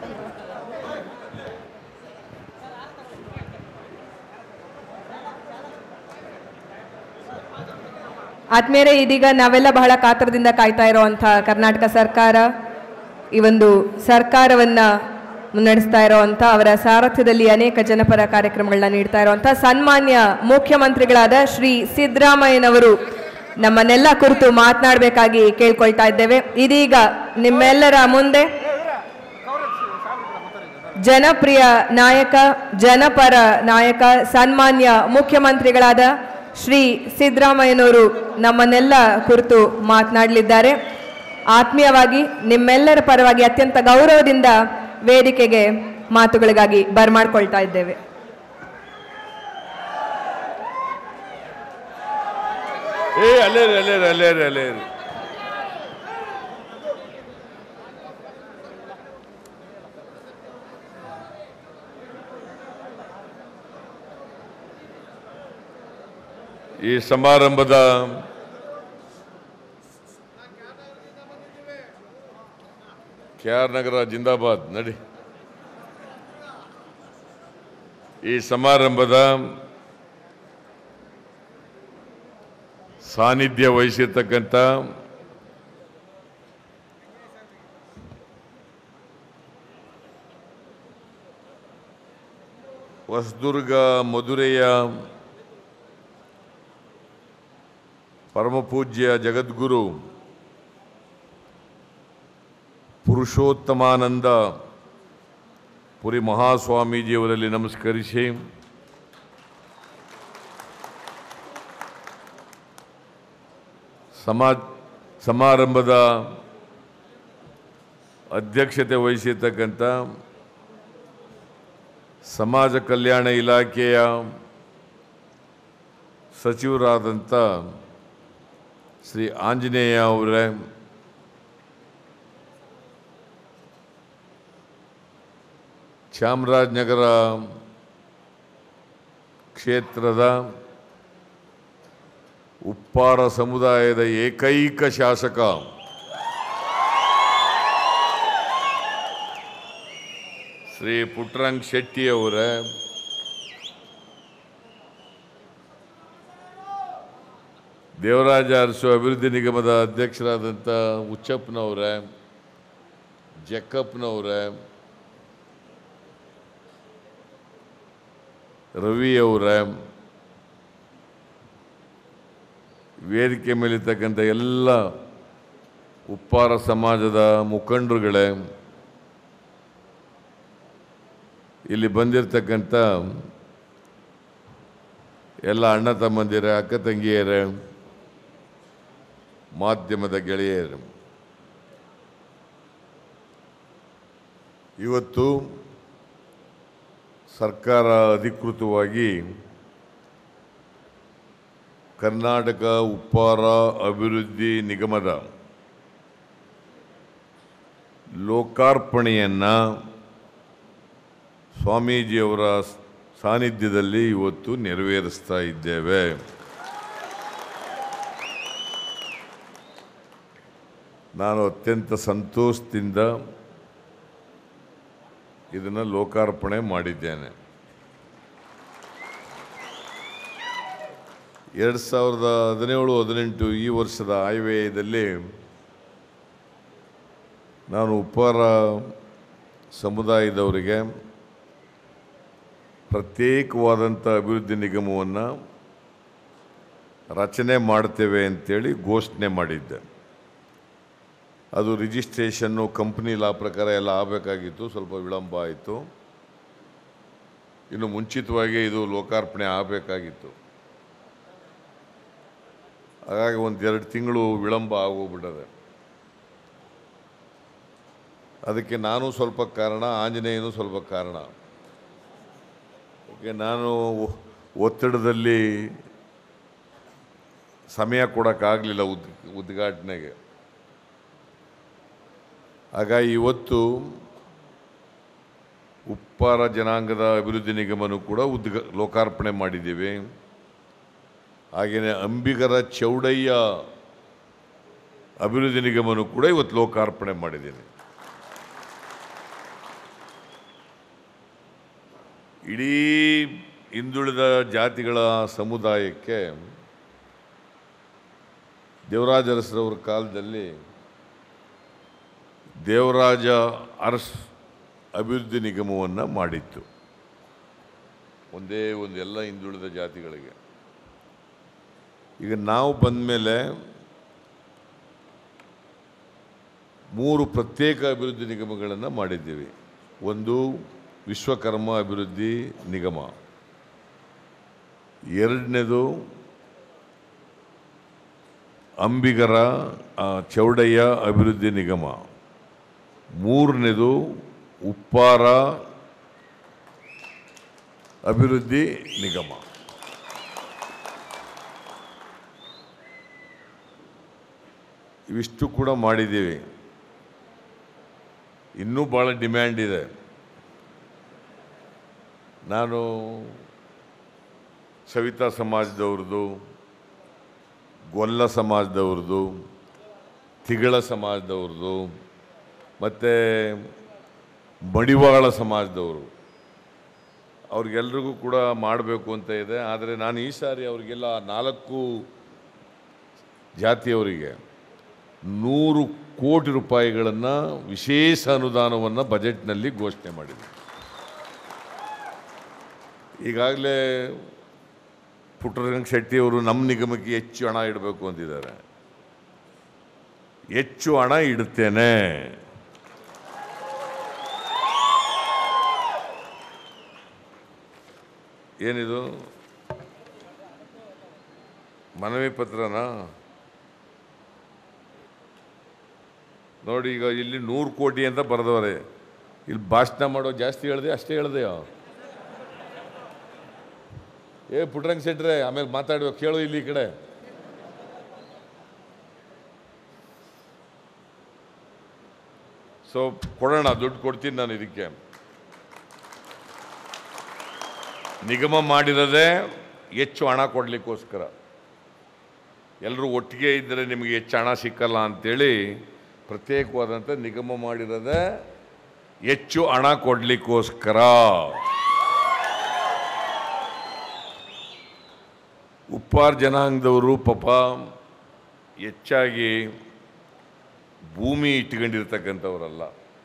ಆದ್ಮೇಲೆ ಇದೀಗ ನಾವೆಲ್ಲ ಬಹಳ ಕಾತರದಿಂದ ಕಾಯ್ತಾ ಇರುವಂಥ ಕರ್ನಾಟಕ ಸರ್ಕಾರ ಈ ಒಂದು ಸರ್ಕಾರವನ್ನ ಮುನ್ನಡೆಸ್ತಾ ಇರುವಂಥ ಅವರ ಸಾರಥ್ಯದಲ್ಲಿ ಅನೇಕ ಜನಪರ ಕಾರ್ಯಕ್ರಮಗಳನ್ನ ನೀಡ್ತಾ ಇರುವಂಥ ಸನ್ಮಾನ್ಯ ಮುಖ್ಯಮಂತ್ರಿಗಳಾದ ಶ್ರೀ ಸಿದ್ದರಾಮಯ್ಯನವರು ನಮ್ಮನ್ನೆಲ್ಲ ಕುರಿತು ಮಾತನಾಡಬೇಕಾಗಿ ಕೇಳ್ಕೊಳ್ತಾ ಇದ್ದೇವೆ ಇದೀಗ ನಿಮ್ಮೆಲ್ಲರ ಮುಂದೆ ಜನಪ್ರಿಯ ನಾಯಕ ಜನಪರ ನಾಯಕ ಸನ್ಮಾನ್ಯ ಮುಖ್ಯಮಂತ್ರಿಗಳಾದ ಶ್ರೀ ಸಿದ್ದರಾಮಯ್ಯನವರು ನಮ್ಮನ್ನೆಲ್ಲ ಕುರಿತು ಮಾತನಾಡಲಿದ್ದಾರೆ ಆತ್ಮೀಯವಾಗಿ ನಿಮ್ಮೆಲ್ಲರ ಪರವಾಗಿ ಅತ್ಯಂತ ಗೌರವದಿಂದ ವೇದಿಕೆಗೆ ಮಾತುಗಳಿಗಾಗಿ ಬರ್ಮಾಡ್ಕೊಳ್ತಾ ಇದ್ದೇವೆ ಏ ಅಲ್ಲೇ ರೀ ಅಲ್ಲೇ ರೀ ಅಲ್ಲೇ ರೀ ಅಲ್ಲೇ ರೀ ಈ ಸಮಾರಂಭದ ಕೆ ಆರ್ ನಗರ ಜಿಂದಾಬಾದ್ ನಡಿ ಈ ಸಮಾರಂಭದ ಸಾನ್ನಿಧ್ಯ ವಹಿಸಿರ್ತಕ್ಕಂಥ ಹೊಸದುರ್ಗ ಮಧುರೆಯ ಪರಮಪೂಜ್ಯ ಜಗದ್ಗುರು ಪುರುಷೋತ್ತಮಾನಂದ ಪುರಿ ಮಹಾಸ್ವಾಮೀಜಿಯವರಲ್ಲಿ ನಮಸ್ಕರಿಸಿ ಸಮಾ ಸಮಾರಂಭದ ಅಧ್ಯಕ್ಷತೆ ವಹಿಸಿರ್ತಕ್ಕಂಥ ಸಮಾಜ ಕಲ್ಯಾಣ ಇಲಾಖೆಯ ಸಚಿವರಾದಂಥ ಶ್ರೀ ಆಂಜನೇಯ ಅವರೇ ಚಾಮರಾಜನಗರ ಕ್ಷೇತ್ರದ ಉಪ್ಪಾರ ಸಮುದಾಯದ ಏಕೈಕ ಶಾಸಕ ಶ್ರೀ ಪುಟ್ಟರಂಗ್ ಶೆಟ್ಟಿ ಅವರ ದೇವರಾಜ ಅರಸು ಅಭಿವೃದ್ಧಿ ನಿಗಮದ ಅಧ್ಯಕ್ಷರಾದಂಥ ಹುಚ್ಚಪ್ಪನವರೇ ಜಕ್ಕಪ್ಪನವರೇ ರವಿ ಅವರೇ ವೇದಿಕೆ ಮೇಲಿರ್ತಕ್ಕಂಥ ಎಲ್ಲ ಉಪ್ಪಾರ ಸಮಾಜದ ಮುಖಂಡರುಗಳೇ ಇಲ್ಲಿ ಬಂದಿರತಕ್ಕಂಥ ಎಲ್ಲ ಅಣ್ಣ ತಮ್ಮಂದಿರ ಅಕ್ಕ ತಂಗಿಯರೇ ಮಾಧ್ಯಮದ ಗೆಳೆಯರು ಇವತ್ತು ಸರ್ಕಾರ ಅಧಿಕೃತವಾಗಿ ಕರ್ನಾಟಕ ಉಪ್ಪಾರ ಅಭಿವೃದ್ಧಿ ನಿಗಮದ ಲೋಕಾರ್ಪಣೆಯನ್ನು ಸ್ವಾಮೀಜಿಯವರ ಸಾನ್ನಿಧ್ಯದಲ್ಲಿ ಇವತ್ತು ನೆರವೇರಿಸ್ತಾ ಇದ್ದೇವೆ ನಾನು ಅತ್ಯಂತ ಸಂತೋಷದಿಂದ ಇದನ್ನು ಲೋಕಾರ್ಪಣೆ ಮಾಡಿದ್ದೇನೆ ಎರಡು ಸಾವಿರದ ಹದಿನೇಳು ಹದಿನೆಂಟು ಈ ವರ್ಷದ ಆಯವ್ಯಯದಲ್ಲಿ ನಾನು ಉಪ್ಪಾರ ಸಮುದಾಯದವರಿಗೆ ಪ್ರತ್ಯೇಕವಾದಂಥ ಅಭಿವೃದ್ಧಿ ನಿಗಮವನ್ನು ರಚನೆ ಮಾಡ್ತೇವೆ ಅಂತೇಳಿ ಘೋಷಣೆ ಮಾಡಿದ್ದೆ ಅದು ರಿಜಿಸ್ಟ್ರೇಷನ್ನು ಕಂಪ್ನಿ ಲಾ ಪ್ರಕಾರ ಎಲ್ಲ ಆಗಬೇಕಾಗಿತ್ತು ಸ್ವಲ್ಪ ವಿಳಂಬ ಆಯಿತು ಇನ್ನು ಮುಂಚಿತವಾಗಿ ಇದು ಲೋಕಾರ್ಪಣೆ ಆಗಬೇಕಾಗಿತ್ತು ಹಾಗಾಗಿ ಒಂದು ಎರಡು ತಿಂಗಳು ವಿಳಂಬ ಆಗೋಗ್ಬಿಟ್ಟದೆ ಅದಕ್ಕೆ ನಾನು ಸ್ವಲ್ಪ ಕಾರಣ ಆಂಜನೇಯನು ಸ್ವಲ್ಪ ಕಾರಣ ಯಾಕೆ ನಾನು ಒ- ಒತ್ತಡದಲ್ಲಿ ಸಮಯ ಕೊಡೋಕ್ಕಾಗಲಿಲ್ಲ ಉದ್ ಉದ್ಘಾಟನೆಗೆ ಹಾಗಾಗಿ ಇವತ್ತು ಉಪ್ಪಾರ ಜನಾಂಗದ ಅಭಿವೃದ್ಧಿ ನಿಗಮನೂ ಕೂಡ ಉದ್ಘ ಲೋಕಾರ್ಪಣೆ ಮಾಡಿದ್ದೀವಿ ಹಾಗೆಯೇ ಅಂಬಿಗರ ಚೌಡಯ್ಯ ಅಭಿವೃದ್ಧಿ ನಿಗಮನೂ ಕೂಡ ಇವತ್ತು ಲೋಕಾರ್ಪಣೆ ಮಾಡಿದ್ದೀನಿ ಇಡೀ ಹಿಂದುಳಿದ ಜಾತಿಗಳ ಸಮುದಾಯಕ್ಕೆ ದೇವರಾಜ ಅರಸರವ್ರ ಕಾಲದಲ್ಲಿ ದೇವರಾಜ ಅರಸ್ ಅಭಿವೃದ್ಧಿ ನಿಗಮವನ್ನು ಮಾಡಿತ್ತು ಒಂದೇ ಒಂದು ಎಲ್ಲ ಹಿಂದುಳಿದ ಜಾತಿಗಳಿಗೆ ಈಗ ನಾವು ಬಂದ ಮೇಲೆ ಮೂರು ಪ್ರತ್ಯೇಕ ಅಭಿವೃದ್ಧಿ ನಿಗಮಗಳನ್ನು ಮಾಡಿದ್ದೀವಿ ಒಂದು ವಿಶ್ವಕರ್ಮ ಅಭಿವೃದ್ಧಿ ನಿಗಮ ಎರಡನೇದು ಅಂಬಿಗರ ಆ, ಚೌಡಯ್ಯ ಅಭಿವೃದ್ಧಿ ನಿಗಮ ಮೂರನೇದು ಉಪ್ಪಾರ ಅಭಿವೃದ್ಧಿ ನಿಗಮ ಇವಿಷ್ಟು ಕೂಡ ಮಾಡಿದ್ದೀವಿ ಇನ್ನೂ ಭಾಳ ಡಿಮ್ಯಾಂಡ್ ಇದೆ ನಾನು ಸವಿತಾ ಸಮಾಜದವ್ರದ್ದು ಗೊಲ್ಲ ಸಮಾಜದವ್ರದ್ದು ತಿಗಳ ಸಮಾಜದವ್ರದ್ದು ಮತ್ತು ಮಡಿವಾಳ ಸಮಾಜದವರು ಅವ್ರಿಗೆಲ್ರಿಗೂ ಕೂಡ ಮಾಡಬೇಕು ಅಂತ ಇದೆ ಆದರೆ ನಾನು ಈ ಸಾರಿ ಅವರಿಗೆಲ್ಲ ನಾಲ್ಕು ಜಾತಿಯವರಿಗೆ ನೂರು ಕೋಟಿ ರೂಪಾಯಿಗಳನ್ನು ವಿಶೇಷ ಅನುದಾನವನ್ನು ಬಜೆಟ್ನಲ್ಲಿ ಘೋಷಣೆ ಮಾಡಿದೆ ಈಗಾಗಲೇ ಪುಟ್ಟರಂಗ ಶೆಟ್ಟಿ ಅವರು ನಮ್ಮ ನಿಗಮಕ್ಕೆ ಹೆಚ್ಚು ಹಣ ಇಡಬೇಕು ಅಂತಿದ್ದಾರೆ ಹೆಚ್ಚು ಹಣ ಇಡುತ್ತೇನೆ ಏನಿದು ಮನವಿ ಪತ್ರನಾ ನೋಡಿ ಈಗ ಇಲ್ಲಿ ನೂರು ಕೋಟಿ ಅಂತ ಬರೆದವ್ರೆ ಇಲ್ಲಿ ಭಾಷಣ ಮಾಡೋ ಜಾಸ್ತಿ ಹೇಳಿದೆ ಅಷ್ಟೇ ಹೇಳ್ದೆಯೋ ಏ ಪುಟ್ರಂಗ್ ಸೆಟ್ರೆ ಆಮೇಲೆ ಮಾತಾಡುವ ಕೇಳು ಇಲ್ಲಿ ಈ ಕಡೆ ಸೊ ಕೊಡೋಣ ದುಡ್ಡು ಕೊಡ್ತೀನಿ ನಾನು ಇದಕ್ಕೆ ನಿಗಮ ಮಾಡಿರೋದೇ ಹೆಚ್ಚು ಹಣ ಕೊಡಲಿಕ್ಕೋಸ್ಕರ ಎಲ್ಲರೂ ಒಟ್ಟಿಗೆ ಇದ್ದರೆ ನಿಮಗೆ ಹೆಚ್ಚು ಹಣ ಸಿಕ್ಕಲ್ಲ ಅಂತೇಳಿ ಪ್ರತ್ಯೇಕವಾದಂಥ ನಿಗಮ ಮಾಡಿರೋದೇ ಹೆಚ್ಚು ಹಣ ಕೊಡಲಿಕ್ಕೋಸ್ಕರ ಉಪ್ಪಾರ್ ಜನಾಂಗದವರು ಪಾಪ ಹೆಚ್ಚಾಗಿ ಭೂಮಿ ಇಟ್ಕೊಂಡಿರ್ತಕ್ಕಂಥವರಲ್ಲ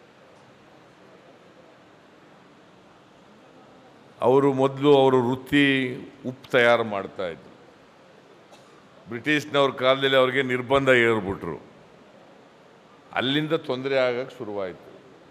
ಅವರು ಮೊದಲು ಅವರು ವೃತ್ತಿ ಉಪ್ಪು ತಯಾರು ಮಾಡ್ತಾ ಇದ್ರು ಬ್ರಿಟಿಷ್ನವ್ರ ಕಾಲದಲ್ಲಿ ಅವ್ರಿಗೆ ನಿರ್ಬಂಧ ಏರ್ಬಿಟ್ರು ಅಲ್ಲಿಂದ ತೊಂದರೆ ಆಗಕ್ಕೆ ಶುರುವಾಯಿತು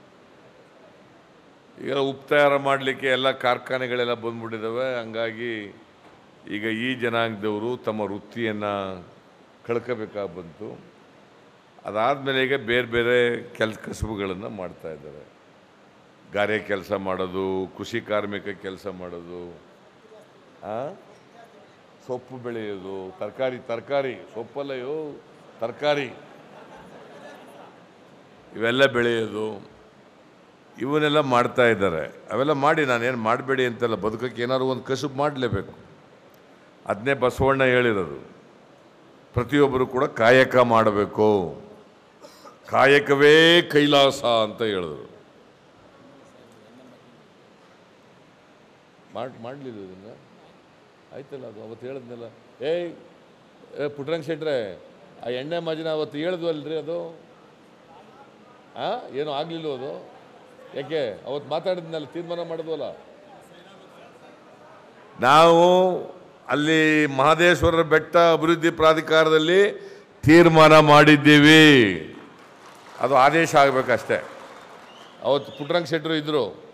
ಈಗ ಉಪ್ಪು ತಯಾರು ಮಾಡಲಿಕ್ಕೆ ಎಲ್ಲ ಕಾರ್ಖಾನೆಗಳೆಲ್ಲ ಬಂದ್ಬಿಟ್ಟಿದ್ದಾವೆ ಹಂಗಾಗಿ ಈಗ ಈ ಜನಾಂಗದವರು ತಮ್ಮ ವೃತ್ತಿಯನ್ನು ಕಳ್ಕೋಬೇಕಾಗಿ ಬಂತು ಅದಾದಮೇಲೆ ಈಗ ಬೇರೆ ಬೇರೆ ಕೆಲ್ ಕಸುಬುಗಳನ್ನು ಮಾಡ್ತಾ ಇದ್ದಾರೆ ಗಾರೆ ಕೆಲಸ ಮಾಡೋದು ಕೃಷಿ ಕಾರ್ಮಿಕ ಕೆಲಸ ಮಾಡೋದು ಆ? ಸೊಪ್ಪು ಬೆಳೆಯೋದು ತರಕಾರಿ ತರಕಾರಿ ಸೊಪ್ಪಲ್ಲಯ್ಯೋ ತರಕಾರಿ ಇವೆಲ್ಲ ಬೆಳೆಯೋದು ಇವನ್ನೆಲ್ಲ ಮಾಡ್ತಾ ಇದ್ದಾರೆ ಅವೆಲ್ಲ ಮಾಡಿ ನಾನೇನು ಮಾಡಬೇಡಿ ಅಂತಲ್ಲ ಬದುಕಕ್ಕೆ ಏನಾದ್ರು ಒಂದು ಕಸುಬು ಮಾಡಲೇಬೇಕು ಅದನ್ನೇ ಬಸವಣ್ಣ ಹೇಳಿರೋದು ಪ್ರತಿಯೊಬ್ಬರು ಕೂಡ ಕಾಯಕ ಮಾಡಬೇಕು ಕಾಯಕವೇ ಕೈಲಾಸ ಅಂತ ಹೇಳಿದ್ರು ಮಾಡಿ ಮಾಡಲಿಲ್ಲ ಇದನ್ನು ಆಯ್ತಲ್ಲ ಅದು ಅವತ್ತು ಹೇಳಿದ್ನಲ್ಲ ಏಯ್ ಏ ಪುಟ್ರಂಗ್ ಶೆಟ್ರೆ ಆ ಎಣ್ಣೆ ಮಾಜಿನ ಅವತ್ತು ಹೇಳಿದ್ವಲ್ರಿ ಅದು ಆ ಏನೂ ಆಗಲಿಲ್ಲ ಅದು ಯಾಕೆ ಅವತ್ತು ಮಾತಾಡಿದ್ನಲ್ಲ ತೀರ್ಮಾನ ಮಾಡಿದ್ವಲ್ಲ ನಾವು ಅಲ್ಲಿ ಮಹದೇಶ್ವರರ ಬೆಟ್ಟ ಅಭಿವೃದ್ಧಿ ಪ್ರಾಧಿಕಾರದಲ್ಲಿ ತೀರ್ಮಾನ ಮಾಡಿದ್ದೀವಿ ಅದು ಆದೇಶ ಆಗಬೇಕಷ್ಟೇ ಅವತ್ತು ಪುಟ್ಟರಂಗ ಶೆಟ್ಟರು ಇದ್ದರು